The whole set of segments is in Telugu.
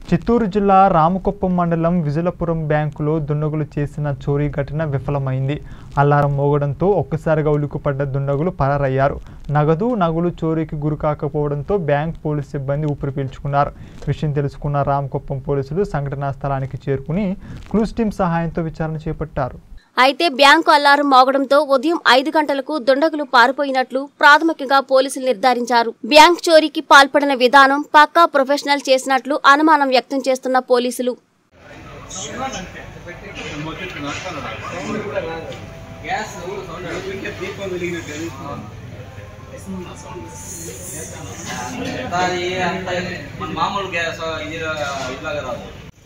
చిత్తూరు జిల్లా రామకుప్పం మండలం విజులపురం బ్యాంకులో దుండగులు చేసిన చోరీ ఘటన విఫలమైంది అల్లారం మోగడంతో ఒక్కసారిగా ఉలిక్కుపడ్డ దుండగులు పరారయ్యారు నగదు నగులు చోరీకి గురికాకపోవడంతో బ్యాంక్ పోలీసు సిబ్బంది ఊపిరి పీల్చుకున్నారు విషయం తెలుసుకున్న రామకుప్పం పోలీసులు సంఘటనా స్థలానికి చేరుకుని క్లూస్ టీం సహాయంతో విచారణ చేపట్టారు అయితే బ్యాంకు అల్లారం మోగడంతో ఉదయం ఐదు గంటలకు దుండగులు పారిపోయినట్లు ప్రాథమికంగా పోలీసులు నిర్ధారించారు బ్యాంక్ చోరీకి పాల్పడిన విధానం పక్కా ప్రొఫెషనల్ చేసినట్లు అనుమానం వ్యక్తం చేస్తున్న పోలీసులు అది అంత మన మామూలు గ్యాస్ ఇది ఇట్లాగా రాదు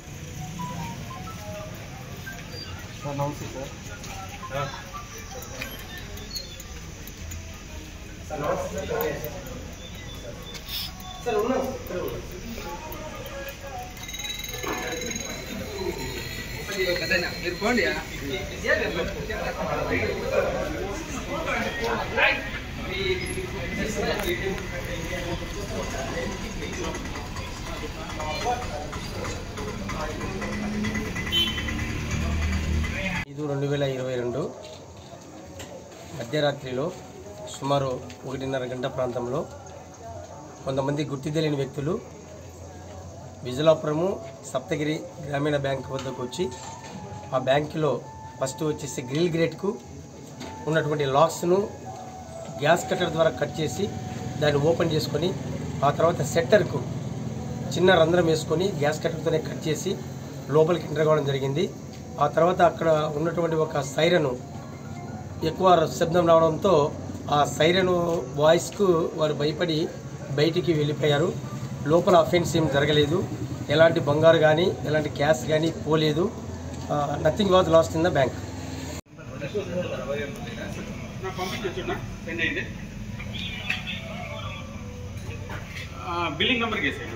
ఐదు రెండు వేల ఇరవై రెండు మధ్యరాత్రిలో సుమారు ఒకటిన్నర గంట ప్రాంతంలో కొంతమంది గుర్తు తెలియని వ్యక్తులు విజలాపురము సప్తగిరి గ్రామీణ బ్యాంక్ వద్దకు వచ్చి ఆ బ్యాంకులో ఫస్ట్ వచ్చేసి గ్రిల్ గ్రేట్కు ఉన్నటువంటి లాక్స్ను గ్యాస్ కట్టర్ ద్వారా కట్ చేసి దాన్ని ఓపెన్ చేసుకొని ఆ తర్వాత సెట్టర్కు చిన్న రంధ్రం వేసుకొని గ్యాస్ కట్టర్తోనే కట్ చేసి లోపలికి ఎంటర్ కావడం జరిగింది ఆ తర్వాత అక్కడ ఉన్నటువంటి ఒక సైరను ఎక్కువ శబ్దం రావడంతో ఆ సైరన్ వాయిస్కు వారు భయపడి బయటికి వెళ్ళిపోయారు లోపల అఫెన్స్ ఏం జరగలేదు ఎలాంటి బంగారు కానీ ఎలాంటి క్యాష్ కానీ పోలేదు nothing was lost in the bank నాకు పంపించొచ్చున్నా సెండ్ అయింది బిల్లింగ్ నెంబర్కి వేసేయండి